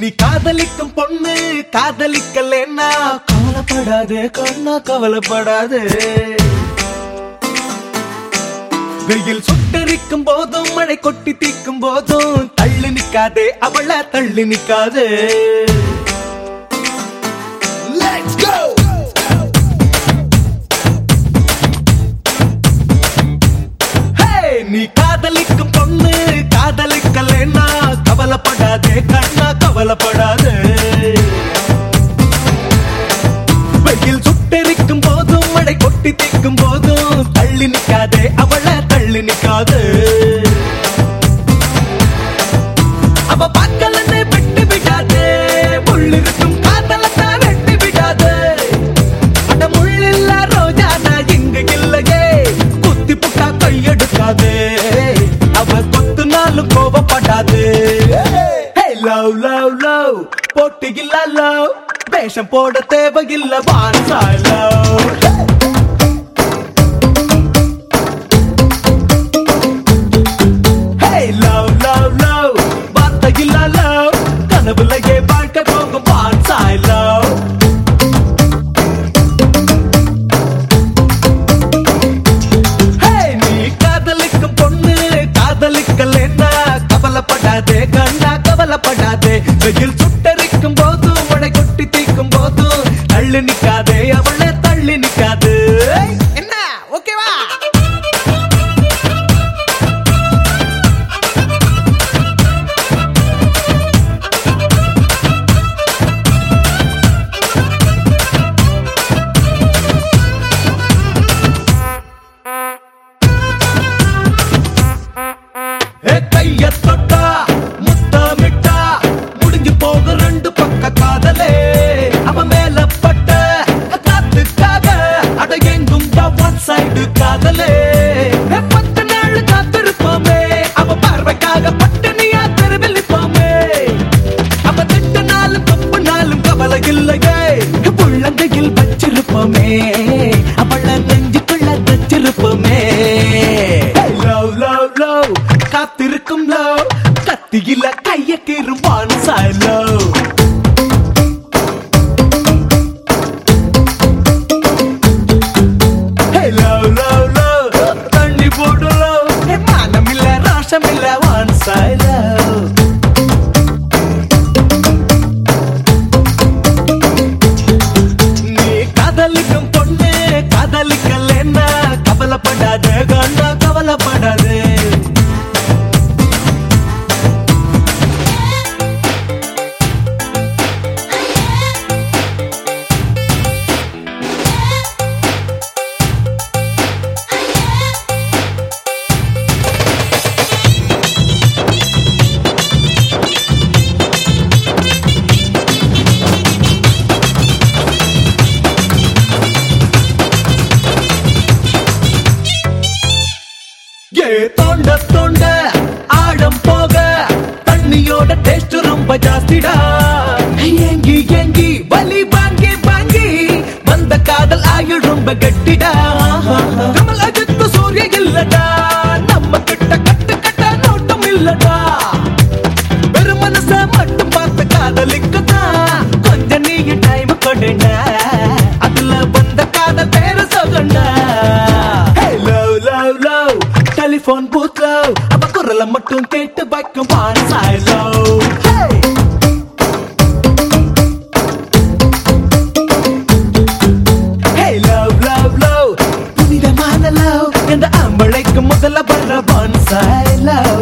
நீ காதலிக்கும் பொண்ணு காதலிக்கலன்னா கவலைப்படாதே கண்ணா கவலைப்படாதே வெயில் சுட்டரிக்கும் போதும் மழை கொட்டி தீக்கும் போதும் தள்ளி நிக்காதே அவள தள்ளி நிக்காதே Let's go! Hey, நீ காதலிக்கும் பொண்ணு காதலிக்கலன்னா கவலைப்படாதே கண்ணா கவலைப்படாதே வெயில் சுட்டெரிக்கும் போதும் மழை கொட்டி தீக்கும் போதும் தள்ளி நிக்காதே அவள தள்ளி நிக்காதே அவ பார்க்கலன்னு விட்டு விடாதே முள்ளிருக்கும் காதலத்தான் வெட்டி விடாதே அட முள்ளில்ல ரோஜா நான் இங்க இல்லையே குத்தி புட்டா கையெடுக்காதே அவ கொத்துனாலும் கோபப்படாதே லவ் லவ் லவ் போட்டு இல்ல லவ் வேஷம் போட தேவையில்ல வான்சா love Hey, love, love, love. வார்த்தையில்ல love. கனவுலயே வாழ்க்கை போகும் வான்சாய் love. Hey, நீ காதலிக்கும் பொண்ணு காதலிக்கலன்னா கவலைப்படாதே கண்ணா கவலைப்படாதே வெயில் சுட்டரிக்கும் போதும் மழை கொட்டி தீக்கும் போதும் தள்ளி நிக்காதே அவளை தள்ளி நிக்காது என்ன ஓகேவா ஏ கைய தொட்டா முத்தமிட்டா முடிஞ்சு போக ரெண்டு பக்க காதலே அவ மேல பட்ட காத்துக்காக அட எங்கும் ஒன் சைடு காதலே ஏ, பத்து நாள் காத்திருப்போமே அவ பார்வைக்காக பட்டினியா தெருவில் நிற்போமே அவ திட்டு நாளும் தப்பு நாளும் கவலை இல்லையே புள்ளங்கையில் வச்சிருப்போமே அவள நெஞ்சுக்குள்ள தச்சிருப்போமே லவ் லவ் லவ் காத்திருக்கும் லவ் கத்தியில கைய கீறுவான் சாய் லவ் லவ் லவ் லவ் தண்ணி போடு லவ் மானம் இல்ல ராசம் இல்ல வான் சாய் லவ் நீ காதலிக்கும் பொண்ணு காதலிக்கலன்னா கவலைப்படாத கண்ணா கவலைப்படாதே ஏ தோண்ட தோண்ட ஆழம் போக தண்ணியோட டேஸ்ட் ரொம்ப ஜாஸ்திடா ஏங்கி ஏங்கி வலி வாங்கி வாங்கி வந்த காதல் ஆயுள் ரொம்ப கட்டிடா கமல் அஜித் சூரிய இல்லடா நம்ம கிட்ட கட்டு கட்ட நோட்டம் இல்லடா வெறும் மனச மட்டும் பார்த்து காதலிக்குதான் கொஞ்சம் நீ டைம் கொடுடா அதுல வந்த காதல் பேரு சொல்லண்டா love love love telephone booth love அவ குரலை மட்டும் கேட்டு வைக்கும் பான்சாய் love Hey love love love புனிதமான love என்ற அம்பளைக்கு முதல்ல வர்ற பான்சாய் love